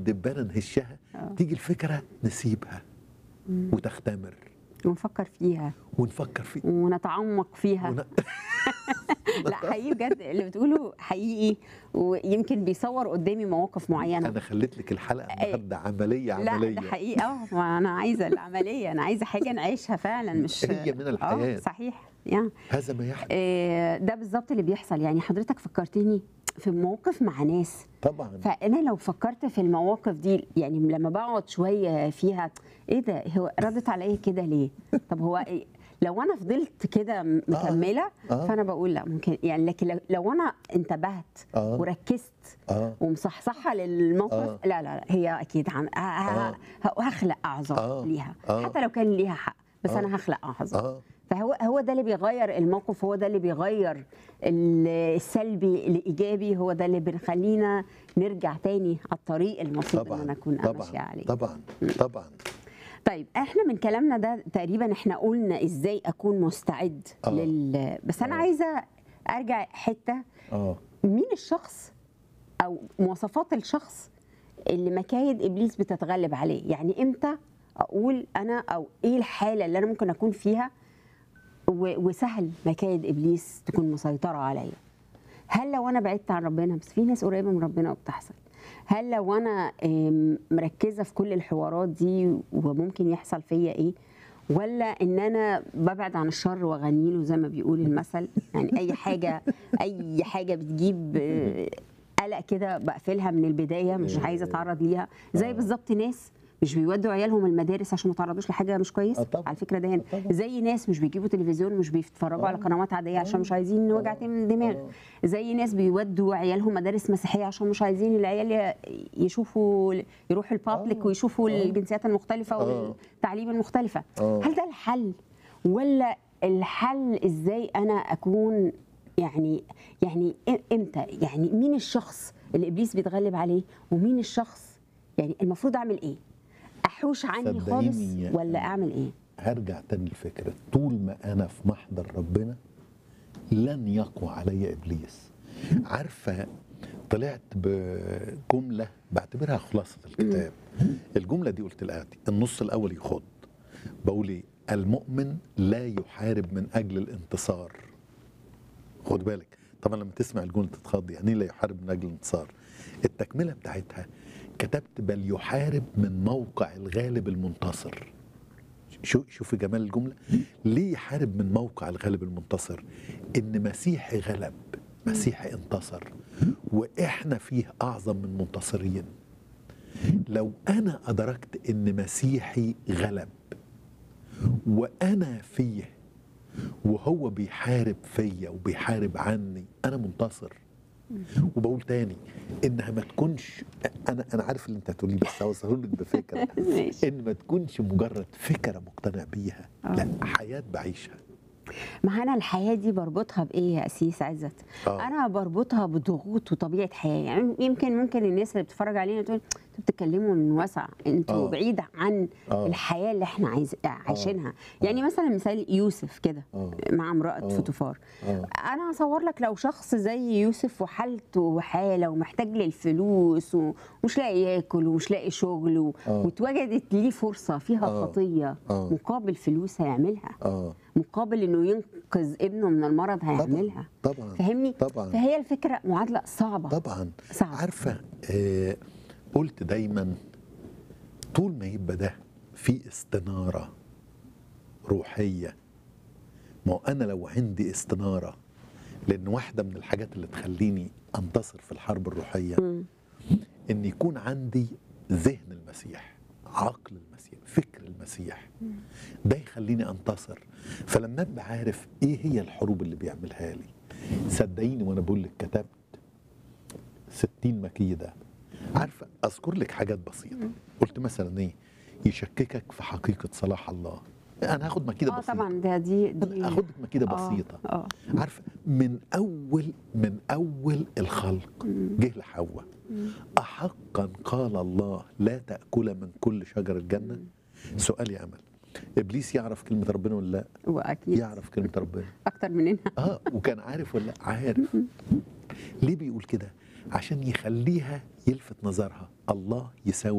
دبانه نهشها آه. تيجي الفكره نسيبها وتختمر ونفكر فيها ونفكر فيه ونتعمق فيها ون... لا حقيقي بجد اللي بتقوله حقيقي ويمكن بيصور قدامي مواقف معينه انا خليت لك الحلقه النهارده عمليه لا عمليه ده حقيقي اه ما انا عايزه العمليه انا عايزه حاجه نعيشها فعلا مش هي من الحياة. اه صحيح يعني هذا ما يحدث آه، ده بالظبط اللي بيحصل يعني حضرتك فكرتني في مواقف مع ناس طبعا فانا لو فكرت في المواقف دي يعني لما بقعد شويه فيها ايه ده هو ردت عليا كده ليه طب هو إيه؟ لو انا فضلت كده م- مكمله آه. فانا بقول لا ممكن يعني لكن لو- لو انا انتبهت آه. وركزت اه ومصحصحه للموقف آه. لا لا لا هي اكيد عن ه- ه- آه. ه- هخلق اعذار آه. ليها آه. حتى لو كان ليها حق بس آه. انا هخلق اعذار اه فهو هو ده اللي بيغير الموقف هو ده اللي بيغير ال- السلبي الايجابي هو ده اللي بنخلينا نرجع تاني على الطريق المفروض ان طبعا انا اكون ماشيه طبعا عليه طبعا طبعا طيب احنا من كلامنا ده تقريبا احنا قلنا ازاي اكون مستعد آه. لل بس انا آه. عايزه ارجع حته اه مين الشخص او مواصفات الشخص اللي مكايد ابليس بتتغلب عليه يعني امتى اقول انا او ايه الحاله اللي انا ممكن اكون فيها و- وسهل مكايد ابليس تكون مسيطره عليا هل لو انا بعدت عن ربنا بس في ناس قريبه من ربنا وبتحصل هل لو انا آم، مركزه في كل الحوارات دي وممكن يحصل فيا ايه ولا ان انا ببعد عن الشر واغني له زي ما بيقول المثل يعني اي حاجه اي حاجه بتجيب آه، قلق كده بقفلها من البدايه مش عايزه اتعرض ليها زي بالظبط ناس مش بيودوا عيالهم المدارس عشان ما تعرضوش لحاجه مش كويسه آه طبعا. على فكره ده هنا آه طبعا. زي ناس مش بيجيبوا تلفزيون مش بيتفرجوا آه. على قنوات عاديه عشان مش عايزين وجع آه. من الدماغ آه. زي ناس بيودوا عيالهم مدارس مسيحيه عشان مش عايزين العيال ي- يشوفوا يروحوا البابليك آه. ويشوفوا آه. الجنسيات المختلفه آه. والتعليم المختلفه آه. هل ده الحل ولا الحل ازاي انا اكون يعني يعني إ- امتى يعني مين الشخص اللي ابليس بيتغلب عليه ومين الشخص يعني المفروض اعمل ايه احوش عني خالص صدقيني ولا اعمل ايه هرجع تاني للفكره طول ما انا في محضر ربنا لن يقوى علي ابليس عارفه طلعت بجمله بعتبرها خلاصه الكتاب الجمله دي قلت الاتي النص الاول يخض بقول ايه المؤمن لا يحارب من اجل الانتصار خد بالك طبعا لما تسمع الجمله تتخض يعني إيه لا يحارب من اجل الانتصار التكمله بتاعتها كتبت بل يحارب من موقع الغالب المنتصر شو شوفي جمال الجمله ليه يحارب من موقع الغالب المنتصر ان مسيحي غلب مسيحي انتصر واحنا فيه اعظم من منتصرين لو انا ادركت ان مسيحي غلب وانا فيه وهو بيحارب فيا وبيحارب عني انا منتصر وبقول تاني انها ما تكونش انا انا عارف اللي انت هتقوليه بس هوصله لك بفكره ماشي. ان ما تكونش مجرد فكره مقتنع بيها آه. لا حياه بعيشها ما انا الحياه دي بربطها بايه يا اسيس عزت آه. انا بربطها بضغوط وطبيعه حياه يعني يمكن ممكن الناس اللي بتتفرج علينا تقول انتوا بتتكلموا من وسع انتوا آه. بعيد عن آه. الحياه اللي احنا عايز عايشينها يعني مثلا مثال يوسف كده آه. مع امراه آه. فوتوفار آه. انا اصور لك لو شخص زي يوسف وحالته وحاله ومحتاج للفلوس ومش لاقي ياكل ومش لاقي شغل و- آه. واتوجدت ليه فرصه فيها آه. خطيه آه. مقابل فلوس هيعملها اه مقابل انه ينقذ ابنه من المرض هيعملها طبعا فاهمني طبعا فهي الفكره معادله صعبه طبعا صعب. عارفه آه قلت دايما طول ما يبقى ده في استناره روحيه ما هو انا لو عندي استناره لان واحده من الحاجات اللي تخليني انتصر في الحرب الروحيه مم. ان يكون عندي ذهن المسيح عقل المسيح فكر المسيح ده يخليني انتصر فلما ابقى عارف ايه هي الحروب اللي بيعملها لي صدقيني وانا بقول لك كتبت 60 مكيده عارفه اذكر لك حاجات بسيطه قلت مثلا ايه يشككك في حقيقه صلاح الله انا هاخد مكيده اه بسيطه طبعا ده دي دي هاخد لك مكيده آه، بسيطه اه عارفه من اول من اول الخلق جه لحواء احقا قال الله لا تاكل من كل شجر الجنه سؤال يا امل ابليس يعرف كلمه ربنا ولا لا واكيد يعرف كلمه ربنا اكتر مننا اه وكان عارف ولا لا عارف ليه بيقول كده عشان يخليها يلفت نظرها الله يساوي